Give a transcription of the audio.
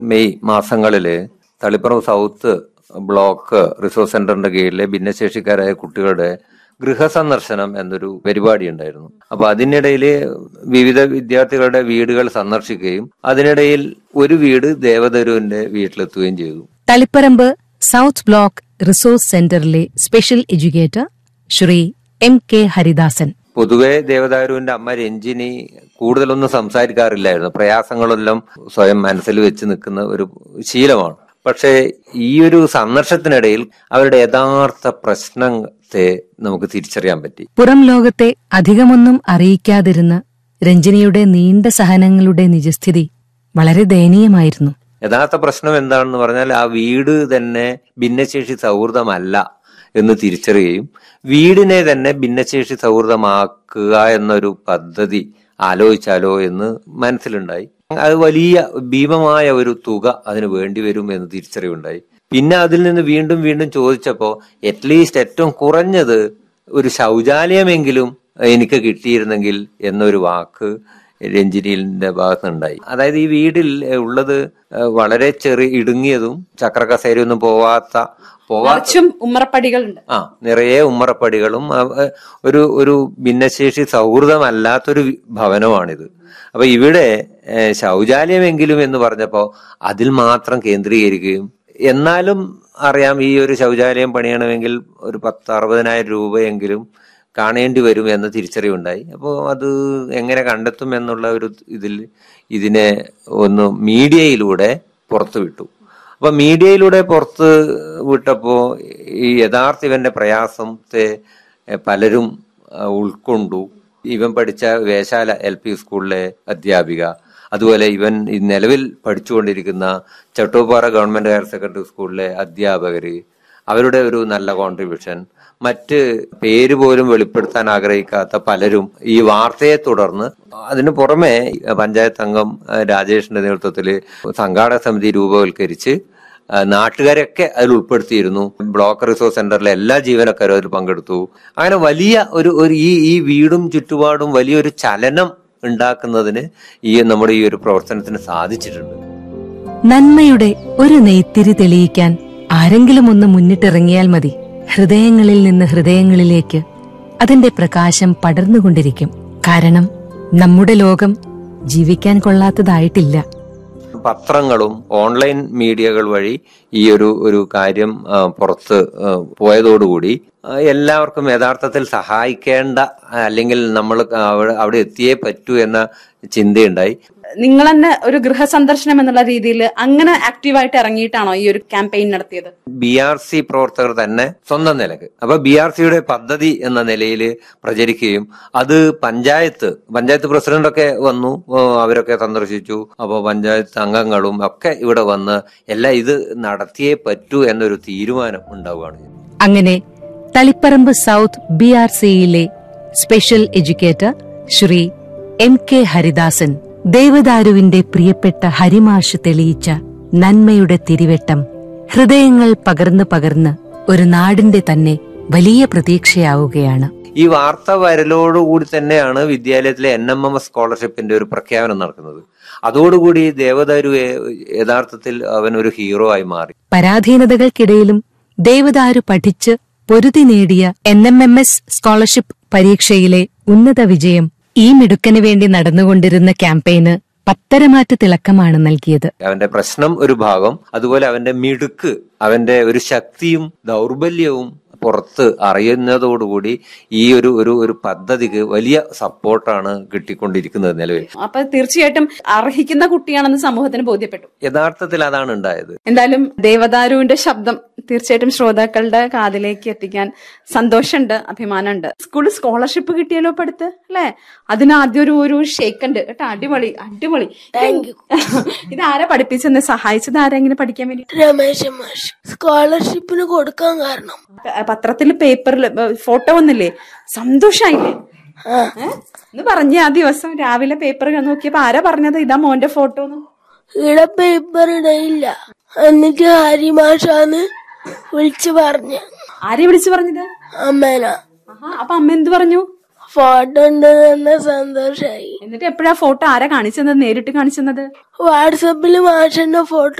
May മാസങ്ങളില് Thalippuram south block resource സെന്ററിന്റെ കീഴിലെ ഭിന്നശേഷിക്കാരായ കുട്ടികളുടെ ഗൃഹസന്ദർശനം എന്നൊരു പരിപാടി ഉണ്ടായിരുന്നു അപ്പൊ അതിനിടയിൽ വിവിധ വിദ്യാർത്ഥികളുടെ വീടുകൾ സന്ദർശിക്കുകയും അതിനിടയിൽ ഒരു വീട് ദേവതരുവിന്റെ വീട്ടിലെത്തുകയും ചെയ്തു തളിപ്പറമ്പ് സൗത്ത് ബ്ലോക്ക് റിസോഴ്സ് സെന്ററിലെ special educator Shri M K Haridasan പൊതുവെ ദേവദാരുവിന്റെ അമ്മ രഞ്ജിനി കൂടുതലൊന്നും സംസാരിക്കാറില്ലായിരുന്നു പ്രയാസങ്ങളെല്ലാം സ്വയം മനസ്സിൽ വെച്ച് നിൽക്കുന്ന ഒരു ശീലമാണ് പക്ഷേ ഈ ഒരു സന്ദർശനത്തിനിടയിൽ അവരുടെ യഥാർത്ഥ പ്രശ്നത്തെ നമുക്ക് തിരിച്ചറിയാൻ പറ്റി പുറം ലോകത്തെ അധികമൊന്നും അറിയിക്കാതിരുന്ന രഞ്ജനിയുടെ നീണ്ട സഹനങ്ങളുടെ നിജസ്ഥിതി വളരെ ദയനീയമായിരുന്നു യഥാർത്ഥ പ്രശ്നം എന്താണെന്ന് പറഞ്ഞാൽ ആ വീട് തന്നെ ഭിന്നശേഷി സൗഹൃദമല്ല എന്ന് തിരിച്ചറിയുകയും വീടിനെ തന്നെ ഭിന്നശേഷി സൗഹൃദമാക്കുക എന്നൊരു പദ്ധതി ആലോചിച്ചാലോ എന്ന് മനസ്സിലുണ്ടായി അത് വലിയ ഭീമമായ ഒരു തുക അതിന് വേണ്ടി വരും എന്ന് തിരിച്ചറിവുണ്ടായി പിന്നെ അതിൽ നിന്ന് വീണ്ടും വീണ്ടും ചോദിച്ചപ്പോ അറ്റ്ലീസ്റ്റ് ഏറ്റവും കുറഞ്ഞത് ഒരു ശൗചാലയമെങ്കിലും എനിക്ക് കിട്ടിയിരുന്നെങ്കിൽ എന്നൊരു വാക്ക് രഞ്ജിനിയുടെ ഭാഗത്തുനിന്നുണ്ടായി അതായത് ഈ വീട്ടിൽ ഉള്ളത് വളരെ ചെറിയ ഇടുങ്ങിയതും ചക്രക്കസേരയൊന്നും പോവാത്ത പോവാ കുറച്ചും ഉമ്മറപ്പടികളുണ്ട് ആ നിറയെ ഉമ്മറപ്പടികളും അവ- ഒരു ഒരു ഭിന്നശേഷി സൗഹൃദമല്ലാത്തൊരു വി- ഭവനമാണിത് അപ്പൊ ഇവിടെ ഏഹ്, ശൗചാലയമെങ്കിലും എന്ന് പറഞ്ഞപ്പോ അതിൽ മാത്രം കേന്ദ്രീകരിക്കുകയും എന്നാലും അറിയാം ഈ ഒരു ശൗചാലയം പണിയണമെങ്കിൽ ഒരു പത്ത് അറുപതിനായിരം രൂപയെങ്കിലും കാണേണ്ടി വരും എന്ന തിരിച്ചറിവുണ്ടായി അപ്പോൾ അത് എങ്ങനെ കണ്ടെത്തും എന്നുള്ള ഒരു ഇതിൽ ഇതിനെ ഒന്ന് മീഡിയയിലൂടെ പുറത്തു വിട്ടു അപ്പൊ മീഡിയയിലൂടെ പുറത്ത് വിട്ടപ്പോ ഈ യഥാർത്ഥ ഇവന്റെ പ്രയാസത്തെ എ, പലരും ആ, ഉൾക്കൊണ്ടു ഇവൻ പഠിച്ച വേശാല എൽ പി സ്കൂളിലെ അധ്യാപിക അതുപോലെ ഇവൻ ഈ നിലവിൽ പഠിച്ചുകൊണ്ടിരിക്കുന്ന ചട്ടോപ്പാറ ഗവൺമെന്റ് ഹയർ സെക്കൻഡറി സ്കൂളിലെ അധ്യാപകര് അവരുടെ ഒരു നല്ല കോൺട്രിബ്യൂഷൻ മറ്റ് പേര് പോലും വെളിപ്പെടുത്താൻ ആഗ്രഹിക്കാത്ത പലരും ഈ വാർത്തയെ തുടർന്ന് അതിനു പുറമെ പഞ്ചായത്ത് അംഗം ആ, രാജേഷിന്റെ നേതൃത്വത്തിൽ സംഘാടക സമിതി രൂപവൽക്കരിച്ച് ആ, നാട്ടുകാരെയൊക്കെ അതിൽ ഉൾപ്പെടുത്തിയിരുന്നു ബ്ലോക്ക് റിസോഴ്സ് സെന്ററിലെ എല്ലാ ജീവനക്കാരും അതിൽ പങ്കെടുത്തു അങ്ങനെ വലിയ ഒരു ഒരു ഈ ഈ വീടും ചുറ്റുപാടും വലിയൊരു ചലനം ഉണ്ടാക്കുന്നതിന് ഈ നമ്മുടെ ഈ ഒരു പ്രവർത്തനത്തിന് സാധിച്ചിട്ടുണ്ട് നന്മയുടെ ഒരു നെയ്ത്തിരി തെളിയിക്കാൻ ആരെങ്കിലും ഒന്ന് മുന്നിട്ടിറങ്ങിയാൽ മതി ഹൃദയങ്ങളിൽ നിന്ന് ഹൃദയങ്ങളിലേക്ക് അതിന്റെ പ്രകാശം പടർന്നുകൊണ്ടിരിക്കും കാരണം നമ്മുടെ ലോകം ജീവിക്കാൻ കൊള്ളാത്തതായിട്ടില്ല പത്രങ്ങളും ഓൺലൈൻ മീഡിയകൾ വഴി ഈ ഒരു ഒരു കാര്യം ആ, പുറത്ത് ആ, പോയതോടുകൂടി ആ, എല്ലാവർക്കും യഥാർത്ഥത്തിൽ സഹായിക്കേണ്ട ആ, അല്ലെങ്കിൽ നമ്മൾ അവിടെ അവിടെ എത്തിയേ പറ്റൂ എന്ന ചിന്തയുണ്ടായി നിങ്ങൾ തന്നെ ഒരു ഗൃഹസന്ദർശനം എന്നുള്ള രീതിയിൽ അങ്ങനെ ആക്റ്റീവായിട്ട് ഇറങ്ങിയിട്ടാണോ ഈ ഒരു ക്യാമ്പയിൻ നടത്തിയത് ബി ആർ സി പ്രവർത്തകർ തന്നെ സ്വന്തം നിലക്ക് അപ്പൊ ബി ആർ സിയുടെ പദ്ധതി എന്ന നിലയിൽ പ്രചരിക്കുകയും അത് പഞ്ചായത്ത് പഞ്ചായത്ത് പ്രസിഡന്റൊക്കെ വന്നു ഓ, അവരൊക്കെ സന്ദർശിച്ചു അപ്പൊ പഞ്ചായത്ത് അംഗങ്ങളും ഒക്കെ ഇവിടെ വന്ന് എല്ലാം ഇത് നടത്തിയേ പറ്റൂ എന്നൊരു തീരുമാനം ഉണ്ടാവുകയാണ് ചെയ്തത്. അങ്ങനെ തളിപ്പറമ്പ് സൗത്ത് ബി ആർ സിയിലെ special educator Shri M K Haridasan ദേവദാരുവിന്റെ പ്രിയപ്പെട്ട ഹരിമാഷ് തെളിയിച്ച നന്മയുടെ തിരിവെട്ടം ഹൃദയങ്ങൾ പകർന്ന് പകർന്ന് ഒരു നാടിന്റെ തന്നെ വലിയ പ്രതീക്ഷയാവുകയാണ് ഈ വാർത്ത വരലോടുകൂടി തന്നെയാണ് വിദ്യാലയത്തിലെ എൻ എം എം എസ് സ്കോളർഷിപ്പിന്റെ ഒരു പ്രഖ്യാപനം നടക്കുന്നത് അതോടുകൂടി ദേവദാരുവെ യഥാർത്ഥത്തിൽ അവൻ ഒരു ഹീറോ ആയി മാറി പരാധീനതകൾക്കിടയിലും ദേവദാരു പഠിച്ച് പൊരുതി നേടിയ N M M S scholarship പരീക്ഷയിലെ ഉന്നത വിജയം ഈ മിടുക്കന് വേണ്ടി നടന്നുകൊണ്ടിരുന്ന ക്യാമ്പയിന് പത്തരമാറ്റ് തിളക്കമാണ് നൽകിയത് അവന്റെ പ്രശ്നം ഒരു ഭാഗം അതുപോലെ അവന്റെ മിടുക്ക് അവന്റെ ഒരു ശക്തിയും ദൗർബല്യവും പുറത്ത് അറിയുന്നതോടുകൂടി ഈ ഒരു ഒരു ഒരു പദ്ധതിക്ക് വലിയ സപ്പോർട്ടാണ് കിട്ടിക്കൊണ്ടിരിക്കുന്നത് നിലവിൽ അപ്പൊ തീർച്ചയായിട്ടും അർഹിക്കുന്ന കുട്ടിയാണെന്ന് സമൂഹത്തിന് ബോധ്യപ്പെട്ടു യഥാർത്ഥത്തിൽ അതാണ് ഉണ്ടായത് എന്തായാലും ദേവദാരുവിന്റെ ശബ്ദം തീർച്ചയായിട്ടും ശ്രോതാക്കളുടെ കാതിലേക്ക് എത്തിക്കാൻ സന്തോഷമുണ്ട് അഭിമാനമുണ്ട് സ്കൂളിൽ സ്കോളർഷിപ്പ് കിട്ടിയല്ലോ ഇപ്പൊ അടുത്ത് അല്ലെ അതിന് ആദ്യം ഒരു ഒരു ഷേക്ക് ഉണ്ട് കേട്ടോ അടിപൊളി അടിപൊളി ഇത് ആരാ പഠിപ്പിച്ചെന്ന് സഹായിച്ചത് ആരാ ഇങ്ങനെ പഠിക്കാൻ വേണ്ടി രമേശ മാഷ് സ്കോളർഷിപ്പിന് കൊടുക്കാൻ കാരണം പത്രത്തിൽ പേപ്പറിൽ ഫോട്ടോ വന്നില്ലേ സന്തോഷായില്ലേ ആ ഏ? എന്ന് പറഞ്ഞ ആ ദിവസം രാവിലെ പേപ്പർ നോക്കിയപ്പോ ആരാ പറഞ്ഞത് ഇതാ മോന്റെ ഫോട്ടോ എന്ന് ഇവിടെ പേപ്പർ ഇടയില്ല എന്നിട്ട് ഹരിമാഷാന്ന് വിളിച്ചു പറഞ്ഞ ആരെ വിളിച്ചു പറഞ്ഞത് അമ്മേന ആഹാ അപ്പൊ അമ്മ എന്ത് പറഞ്ഞു ഫോട്ടോ ഉണ്ട് തന്നെ സന്തോഷായി എന്നിട്ട് എപ്പോഴാ ഫോട്ടോ ആരാ കാണിച്ചത് നേരിട്ട് കാണിച്ചത് വാട്സപ്പിൽ മാഷിന്റെ ഫോട്ടോ